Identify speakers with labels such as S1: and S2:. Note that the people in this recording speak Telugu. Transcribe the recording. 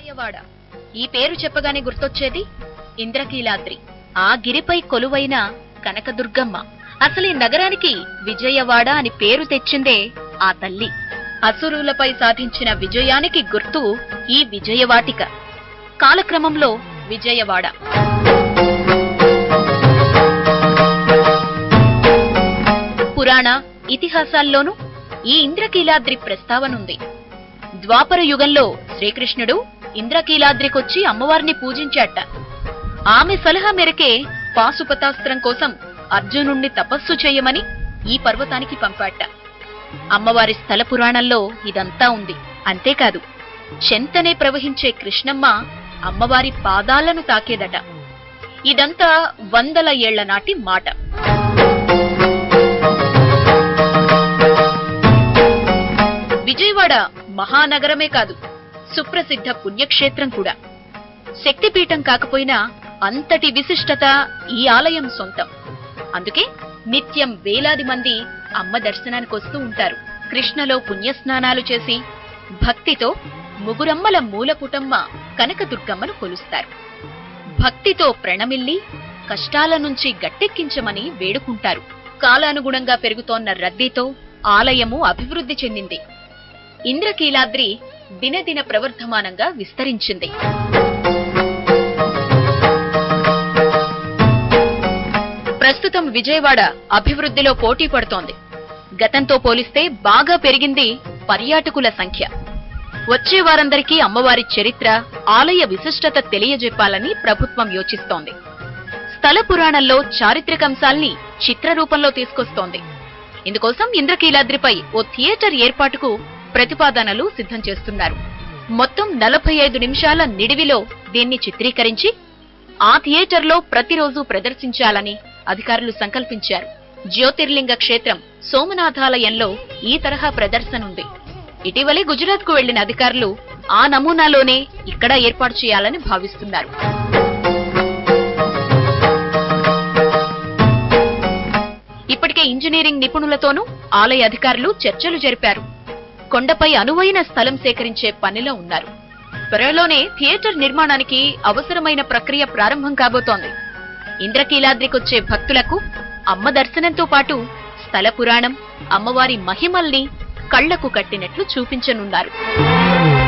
S1: విజయవాడ ఈ పేరు చెప్పగానే గుర్తొచ్చేది ఇంద్రకీలాద్రి ఆ గిరిపై కొలువైన కనకదుర్గమ్మ అసలు ఈ నగరానికి విజయవాడ అని పేరు తెచ్చిందే ఆ తల్లి అసురులపై సాధించిన విజయానికి గుర్తు ఈ విజయవాటిక కాలక్రమంలో విజయవాడ పురాణ ఇతిహాసాల్లోనూ ఈ ఇంద్రకీలాద్రి ప్రస్తావనుంది ద్వాపర యుగంలో శ్రీకృష్ణుడు ఇంద్రకీలాద్రికొచ్చి అమ్మవారిని పూజించాట ఆమె సలహా మేరకే పాశుపతాస్త్రం కోసం అర్జునుణ్ణి తపస్సు చేయమని ఈ పర్వతానికి పంపాట అమ్మవారి స్థల పురాణంలో ఇదంతా ఉంది అంతేకాదు చెంతనే ప్రవహించే కృష్ణమ్మ అమ్మవారి పాదాలను తాకేదట ఇదంతా వందల ఏళ్ల నాటి మాట విజయవాడ మహానగరమే కాదు సుప్రసిద్ధ పుణ్యక్షేత్రం కూడా శక్తిపీఠం కాకపోయినా అంతటి విశిష్టత ఈ ఆలయం సొంతం అందుకే నిత్యం వేలాది మంది అమ్మ దర్శనానికి వస్తూ ఉంటారు కృష్ణలో పుణ్యస్నానాలు చేసి భక్తితో ముగురమ్మల మూలపుటమ్మ కనకదుర్గమ్మను కొలుస్తారు భక్తితో ప్రణమిల్లి కష్టాల నుంచి గట్టెక్కించమని వేడుకుంటారు కాలానుగుణంగా పెరుగుతోన్న రద్దీతో ఆలయము అభివృద్ధి చెందింది ఇంద్రకీలాద్రి దినదిన ప్రవర్ధమానంగా విస్తరించింది ప్రస్తుతం విజయవాడ అభివృద్ధిలో పోటీ పడుతోంది గతంతో పోలిస్తే బాగా పెరిగింది పర్యాటకుల సంఖ్య వచ్చే వారందరికీ అమ్మవారి చరిత్ర ఆలయ విశిష్టత తెలియజెప్పాలని ప్రభుత్వం యోచిస్తోంది స్థల పురాణంలో చారిత్రకంశాల్ని చిత్ర రూపంలో తీసుకొస్తోంది ఇందుకోసం ఇంద్రకీలాద్రిపై ఓ థియేటర్ ఏర్పాటుకు ప్రతిపాదనలు సిద్ధం చేస్తున్నారు మొత్తం నలభై ఐదు నిమిషాల నిడివిలో దీన్ని చిత్రీకరించి ఆ థియేటర్లో ప్రతిరోజు ప్రదర్శించాలని అధికారులు సంకల్పించారు జ్యోతిర్లింగ క్షేత్రం సోమనాథాలయంలో ఈ తరహా ప్రదర్శన ఉంది ఇటీవలే గుజరాత్ కు వెళ్లిన అధికారులు ఆ నమూనాలోనే ఇక్కడ ఏర్పాటు చేయాలని భావిస్తున్నారు ఇప్పటికే ఇంజనీరింగ్ నిపుణులతోనూ ఆలయ అధికారులు చర్చలు జరిపారు కొండపై అనువైన స్థలం సేకరించే పనిలో ఉన్నారు త్వరలోనే థియేటర్ నిర్మాణానికి అవసరమైన ప్రక్రియ ప్రారంభం కాబోతోంది ఇంద్రకీలాద్రికొచ్చే భక్తులకు అమ్మ దర్శనంతో పాటు స్థల పురాణం అమ్మవారి మహిమల్ని కళ్లకు కట్టినట్లు చూపించనున్నారు